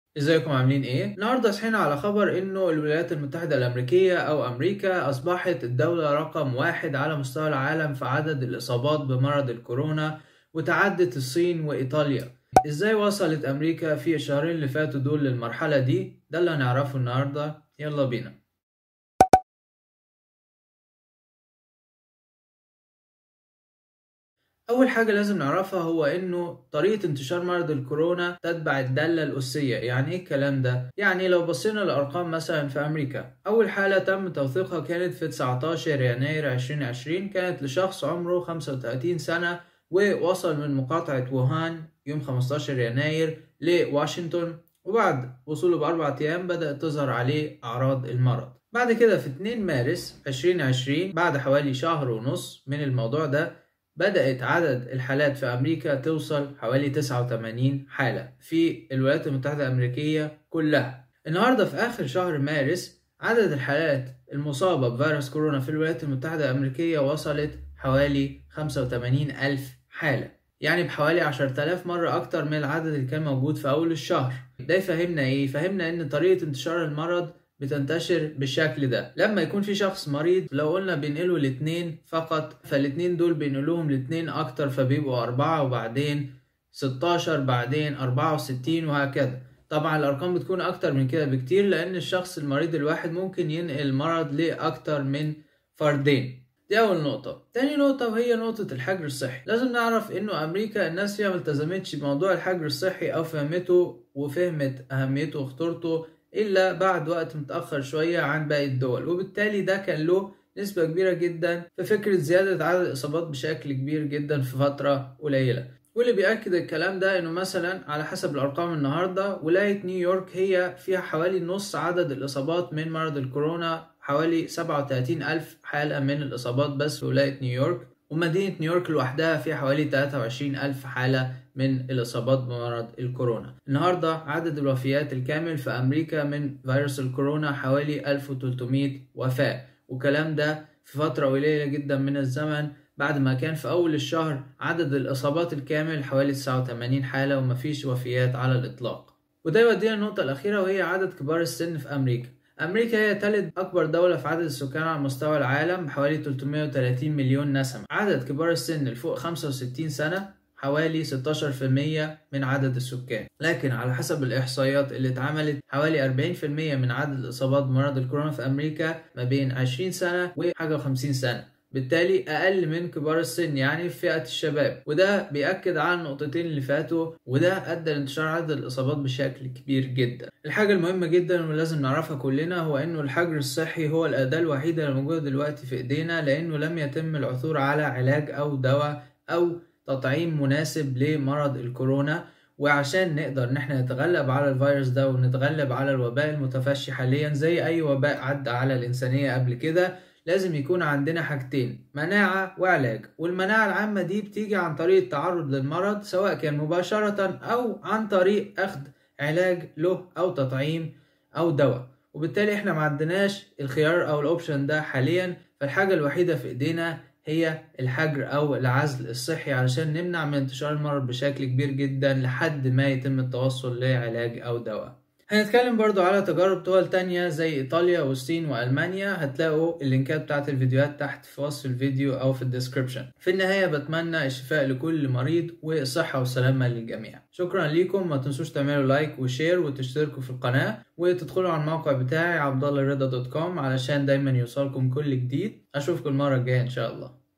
ازيكم عاملين ايه؟ النهارده صحينا على خبر انه الولايات المتحدة الامريكية او امريكا اصبحت الدولة رقم واحد على مستوى العالم في عدد الاصابات بمرض الكورونا وتعدت الصين وايطاليا ازاي وصلت امريكا في الشهرين اللي فاتوا دول للمرحلة دي؟ ده اللي هنعرفه النهارده يلا بينا أول حاجة لازم نعرفها هو إنه طريقة انتشار مرض الكورونا تتبع الدالة الأسية، يعني إيه الكلام ده؟ يعني لو بصينا لأرقام مثلا في أمريكا، أول حالة تم توثيقها كانت في 19 يناير 2020 كانت لشخص عمره 35 سنة ووصل من مقاطعة ووهان يوم 15 يناير لواشنطن وبعد وصوله بأربع أيام بدأت تظهر عليه أعراض المرض. بعد كده في 2 مارس 2020 بعد حوالي شهر ونص من الموضوع ده بدأت عدد الحالات في أمريكا توصل حوالي 89 حالة في الولايات المتحدة الأمريكية كلها النهاردة في آخر شهر مارس عدد الحالات المصابة بفيروس كورونا في الولايات المتحدة الأمريكية وصلت حوالي 85 ألف حالة يعني بحوالي 10000 مرة أكتر من العدد اللي كان موجود في أول الشهر ده يفهمنا إيه؟ يفهمنا إن طريقة انتشار المرض بتنتشر بالشكل ده لما يكون في شخص مريض لو قلنا بينقله الاتنين فقط فالاتنين دول بينقلوهم الاتنين اكتر فبيبقوا اربعة وبعدين ستاشر بعدين اربعة وستين وهكذا طبعا الارقام بتكون اكتر من كده بكتير لان الشخص المريض الواحد ممكن ينقل المرض لاكتر من فردين دي أول نقطة، تاني نقطة وهي نقطة الحجر الصحي، لازم نعرف إنه أمريكا الناس فيها ملتزمتش بموضوع الحجر الصحي أو فهمته وفهمت أهميته وخطورته إلا بعد وقت متأخر شوية عن باقي الدول وبالتالي ده كان له نسبة كبيرة جدا في فكرة زيادة عدد الإصابات بشكل كبير جدا في فترة قليلة واللي بيأكد الكلام ده إنه مثلا على حسب الأرقام النهاردة ولاية نيويورك هي فيها حوالي نص عدد الإصابات من مرض الكورونا حوالي 37 ألف حالة من الإصابات بس في ولاية نيويورك ومدينة نيويورك لوحدها فيها حوالي 23 ألف حالة من الإصابات بمرض الكورونا النهاردة عدد الوفيات الكامل في أمريكا من فيروس الكورونا حوالي 1300 وفاة والكلام ده في فترة قليلة جدا من الزمن بعد ما كان في أول الشهر عدد الإصابات الكامل حوالي 89 حالة ومفيش وفيات على الإطلاق وده يودينا النقطة الأخيرة وهي عدد كبار السن في أمريكا أمريكا هي تالت أكبر دولة في عدد السكان على مستوى العالم بحوالي 330 مليون نسمة عدد كبار السن الفوق 65 سنة حوالي 16% من عدد السكان لكن على حسب الإحصائيات اللي اتعملت حوالي 40% من عدد الإصابات بمرض الكورونا في أمريكا ما بين 20 سنة وحاجة 50 سنة بالتالي أقل من كبار السن يعني في فئة الشباب وده بيأكد على النقطتين اللي فاتوا وده أدى لانتشار عدد الإصابات بشكل كبير جدا الحاجة المهمة جدا ولازم نعرفها كلنا هو إنه الحجر الصحي هو الأداة الوحيدة اللي موجودة دلوقتي في إيدينا لأنه لم يتم العثور على علاج أو دواء أو تطعيم مناسب لمرض الكورونا وعشان نقدر ان احنا نتغلب على الفيروس ده ونتغلب على الوباء المتفشي حاليا زي اي وباء عدى على الانسانية قبل كده لازم يكون عندنا حاجتين مناعة وعلاج والمناعة العامة دي بتيجي عن طريق التعرض للمرض سواء كان مباشرة أو عن طريق أخذ علاج له أو تطعيم أو دواء وبالتالي احنا ما عندناش الخيار أو الأوبشن ده حاليا فالحاجة الوحيدة في إيدينا هي الحجر أو العزل الصحي علشان نمنع من انتشار المرض بشكل كبير جدا لحد ما يتم التوصل لعلاج أو دواء هنتكلم برضو على تجارب دول تانية زي إيطاليا والصين وألمانيا هتلاقوا اللينكات بتاعت الفيديوهات تحت في وصف الفيديو أو في الديسكريبشن في النهاية بتمنى الشفاء لكل مريض والصحة والسلامة للجميع شكرا ليكم ما تنسوش تعملوا لايك وشير وتشتركوا في القناة وتدخلوا على الموقع بتاعي عبدالله رضا دوت كوم علشان دايما يوصلكم كل جديد أشوفكم المرة الجاية إن شاء الله